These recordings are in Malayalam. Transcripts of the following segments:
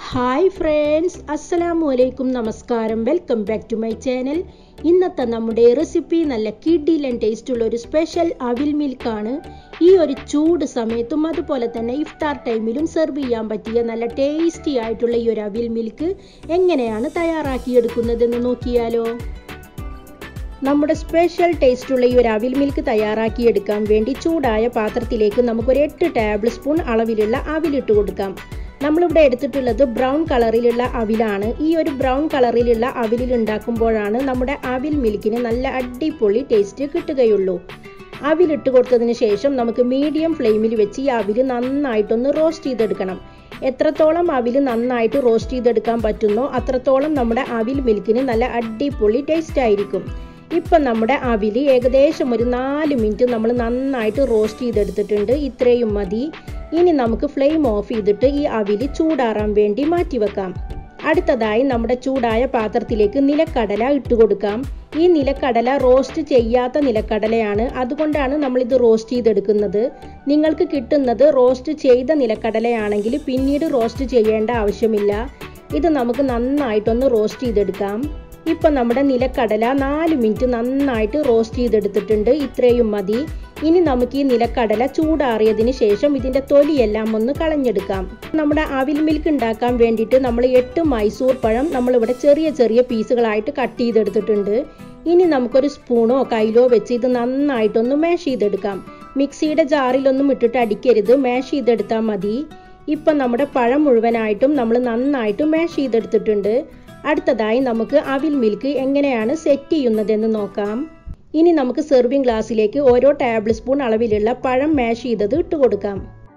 ഹായ് ഫ്രണ്ട്സ് അസ്സലാമു അലൈക്കും നമസ്കാരം welcome back to my channel ഇന്നത്തെ നമ്മുടെ റെസിപ്പി നല്ല കിഡിലൻ ടേസ്റ്റ് ഉള്ള ഒരു സ്പെഷ്യൽ അവിൽ മിൽക്കാണ് ഈ ഒരു ചൂട് സമയത്തും അതുപോലെ തന്നെ ഇഫ്താർ ടൈമിലും സെർവ് ചെയ്യാൻ പറ്റിയ നല്ല ടേസ്റ്റി ആയിട്ടുള്ള ഈ ഒരു അവിൽ മിൽക്ക് എങ്ങനെയാണ് തയ്യാറാക്കിയെടുക്കുന്നതെന്ന് നോക്കിയാലോ നമ്മുടെ സ്പെഷ്യൽ ടേസ്റ്റുള്ള ഈ ഒരു അവിൽ മിൽക്ക് തയ്യാറാക്കിയെടുക്കാൻ വേണ്ടി ചൂടായ പാത്രത്തിലേക്ക് നമുക്കൊരു എട്ട് ടേബിൾ സ്പൂൺ അളവിലുള്ള അവിലിട്ട് കൊടുക്കാം നമ്മളിവിടെ എടുത്തിട്ടുള്ളത് ബ്രൗൺ കളറിലുള്ള അവിലാണ് ഈ ഒരു ബ്രൗൺ കളറിലുള്ള അവിലിൽ ഉണ്ടാക്കുമ്പോഴാണ് നമ്മുടെ അവിൽ മിൽക്കിന് നല്ല അടിപൊളി ടേസ്റ്റ് കിട്ടുകയുള്ളൂ അവിലിട്ട് കൊടുത്തതിന് ശേഷം നമുക്ക് മീഡിയം ഫ്ലെയിമിൽ വെച്ച് ഈ അവിൽ നന്നായിട്ടൊന്ന് റോസ്റ്റ് ചെയ്തെടുക്കണം എത്രത്തോളം അവിൽ നന്നായിട്ട് റോസ്റ്റ് ചെയ്തെടുക്കാൻ പറ്റുന്നോ അത്രത്തോളം നമ്മുടെ അവിൽ മിൽക്കിന് നല്ല അടിപൊളി ടേസ്റ്റ് ആയിരിക്കും ഇപ്പം നമ്മുടെ അവിൽ ഏകദേശം ഒരു നാല് മിനിറ്റ് നമ്മൾ നന്നായിട്ട് റോസ്റ്റ് ചെയ്തെടുത്തിട്ടുണ്ട് ഇത്രയും മതി ഇനി നമുക്ക് ഫ്ലെയിം ഓഫ് ചെയ്തിട്ട് ഈ അവിൽ ചൂടാറാൻ വേണ്ടി മാറ്റിവെക്കാം അടുത്തതായി നമ്മുടെ ചൂടായ പാത്രത്തിലേക്ക് നിലക്കടല ഇട്ട് കൊടുക്കാം ഈ നിലക്കടല റോസ്റ്റ് ചെയ്യാത്ത നിലക്കടലയാണ് അതുകൊണ്ടാണ് നമ്മൾ ഇത് റോസ്റ്റ് ചെയ്തെടുക്കുന്നത് നിങ്ങൾക്ക് കിട്ടുന്നത് റോസ്റ്റ് ചെയ്ത നിലക്കടലയാണെങ്കിൽ പിന്നീട് റോസ്റ്റ് ചെയ്യേണ്ട ആവശ്യമില്ല ഇത് നമുക്ക് നന്നായിട്ടൊന്ന് റോസ്റ്റ് ചെയ്തെടുക്കാം ഇപ്പൊ നമ്മുടെ നിലക്കടല നാല് മിനിറ്റ് നന്നായിട്ട് റോസ്റ്റ് ചെയ്തെടുത്തിട്ടുണ്ട് ഇത്രയും മതി ഇനി നമുക്ക് ഈ നിലക്കടല ചൂടാറിയതിന് ശേഷം ഇതിന്റെ തൊലിയെല്ലാം ഒന്ന് കളഞ്ഞെടുക്കാം നമ്മുടെ അവിൽ മിൽക്ക് ഉണ്ടാക്കാൻ വേണ്ടിയിട്ട് നമ്മൾ എട്ട് മൈസൂർ പഴം നമ്മളിവിടെ ചെറിയ ചെറിയ പീസുകളായിട്ട് കട്ട് ചെയ്തെടുത്തിട്ടുണ്ട് ഇനി നമുക്കൊരു സ്പൂണോ കയ്യിലോ വെച്ച് ഇത് നന്നായിട്ടൊന്ന് മാഷ് ചെയ്തെടുക്കാം മിക്സിയുടെ ജാറിലൊന്നും ഇട്ടിട്ട് അടിക്കരുത് മാഷ് ചെയ്തെടുത്താൽ മതി ഇപ്പം നമ്മുടെ പഴം മുഴുവനായിട്ടും നമ്മൾ നന്നായിട്ട് മാഷ് ചെയ്തെടുത്തിട്ടുണ്ട് അടുത്തതായി നമുക്ക് അവിൽ മിൽക്ക് എങ്ങനെയാണ് സെറ്റ് ചെയ്യുന്നതെന്ന് നോക്കാം ഇനി നമുക്ക് സെർവിങ് ഗ്ലാസ്സിലേക്ക് ഓരോ ടേബിൾ സ്പൂൺ അളവിലുള്ള പഴം മാഷ് ചെയ്തത് ഇട്ട് കൊടുക്കാം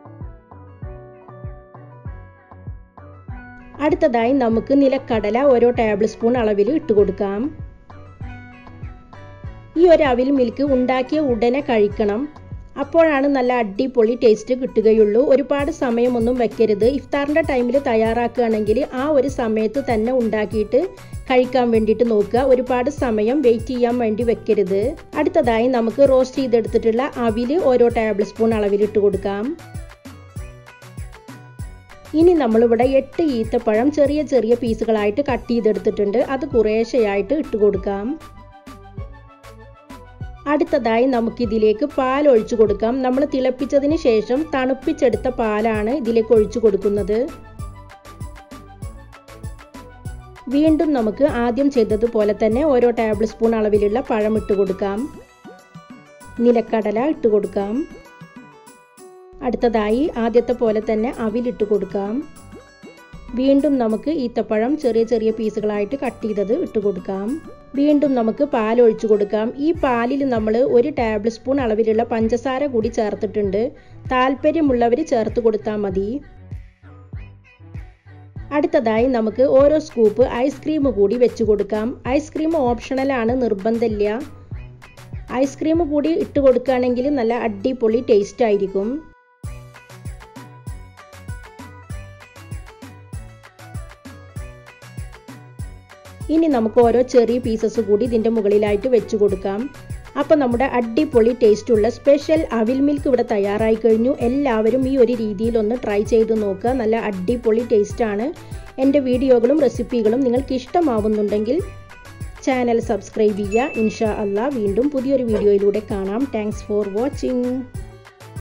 അടുത്തതായി നമുക്ക് നിലക്കടല ഓരോ ടേബിൾ സ്പൂൺ അളവിൽ ഇട്ട് കൊടുക്കാം ഈ ഒരു അവിൽ മിൽക്ക് ഉണ്ടാക്കിയ ഉടനെ കഴിക്കണം അപ്പോഴാണ് നല്ല അടിപൊളി ടേസ്റ്റ് കിട്ടുകയുള്ളൂ ഒരുപാട് സമയമൊന്നും വെക്കരുത് ഇഫ്താറിൻ്റെ ടൈമിൽ തയ്യാറാക്കുകയാണെങ്കിൽ ആ ഒരു സമയത്ത് തന്നെ ഉണ്ടാക്കിയിട്ട് കഴിക്കാൻ വേണ്ടിയിട്ട് നോക്കുക ഒരുപാട് സമയം വെയിറ്റ് ചെയ്യാൻ വേണ്ടി വെക്കരുത് അടുത്തതായി നമുക്ക് റോസ്റ്റ് ചെയ്തെടുത്തിട്ടുള്ള അവിൽ ഓരോ ടേബിൾ സ്പൂൺ അളവിലിട്ട് കൊടുക്കാം ഇനി നമ്മളിവിടെ എട്ട് ഈത്തപ്പഴം ചെറിയ ചെറിയ പീസുകളായിട്ട് കട്ട് ചെയ്തെടുത്തിട്ടുണ്ട് അത് കുറേശ്ശെയായിട്ട് ഇട്ട് കൊടുക്കാം അടുത്തതായി നമുക്കിതിലേക്ക് പാൽ ഒഴിച്ചു കൊടുക്കാം നമ്മൾ തിളപ്പിച്ചതിന് ശേഷം തണുപ്പിച്ചെടുത്ത പാലാണ് ഇതിലേക്ക് ഒഴിച്ചു കൊടുക്കുന്നത് വീണ്ടും നമുക്ക് ആദ്യം ചെയ്തതുപോലെ തന്നെ ഓരോ ടേബിൾ സ്പൂൺ അളവിലുള്ള പഴം ഇട്ട് കൊടുക്കാം നിലക്കടല ഇട്ട് കൊടുക്കാം അടുത്തതായി ആദ്യത്തെ പോലെ തന്നെ അവിലിട്ട് കൊടുക്കാം വീണ്ടും നമുക്ക് ഈത്തപ്പഴം ചെറിയ ചെറിയ പീസുകളായിട്ട് കട്ട് ചെയ്തത് ഇട്ട് കൊടുക്കാം വീണ്ടും നമുക്ക് പാൽ ഒഴിച്ചു കൊടുക്കാം ഈ പാലിൽ നമ്മൾ ഒരു ടേബിൾ സ്പൂൺ അളവിലുള്ള പഞ്ചസാര കൂടി ചേർത്തിട്ടുണ്ട് താല്പര്യമുള്ളവർ ചേർത്ത് കൊടുത്താൽ മതി അടുത്തതായി നമുക്ക് ഓരോ സ്കൂപ്പ് ഐസ്ക്രീം കൂടി വെച്ച് കൊടുക്കാം ഐസ്ക്രീം ഓപ്ഷണലാണ് നിർബന്ധമില്ല ഐസ്ക്രീം കൂടി ഇട്ട് കൊടുക്കുകയാണെങ്കിൽ നല്ല അടിപൊളി ടേസ്റ്റ് ആയിരിക്കും ഇനി നമുക്ക് ഓരോ ചെറിയ പീസസ് കൂടി ഇതിൻ്റെ മുകളിലായിട്ട് വെച്ച് കൊടുക്കാം അപ്പോൾ നമ്മുടെ അടിപൊളി ടേസ്റ്റുള്ള സ്പെഷ്യൽ അവിൽ മിൽക്ക് ഇവിടെ തയ്യാറായി കഴിഞ്ഞു എല്ലാവരും ഈ ഒരു രീതിയിലൊന്ന് ട്രൈ ചെയ്ത് നോക്കുക നല്ല അടിപൊളി ടേസ്റ്റാണ് എൻ്റെ വീഡിയോകളും റെസിപ്പികളും നിങ്ങൾക്ക് ഇഷ്ടമാവുന്നുണ്ടെങ്കിൽ ചാനൽ സബ്സ്ക്രൈബ് ചെയ്യുക ഇൻഷാ അല്ല വീണ്ടും പുതിയൊരു വീഡിയോയിലൂടെ കാണാം താങ്ക്സ് ഫോർ വാച്ചിങ്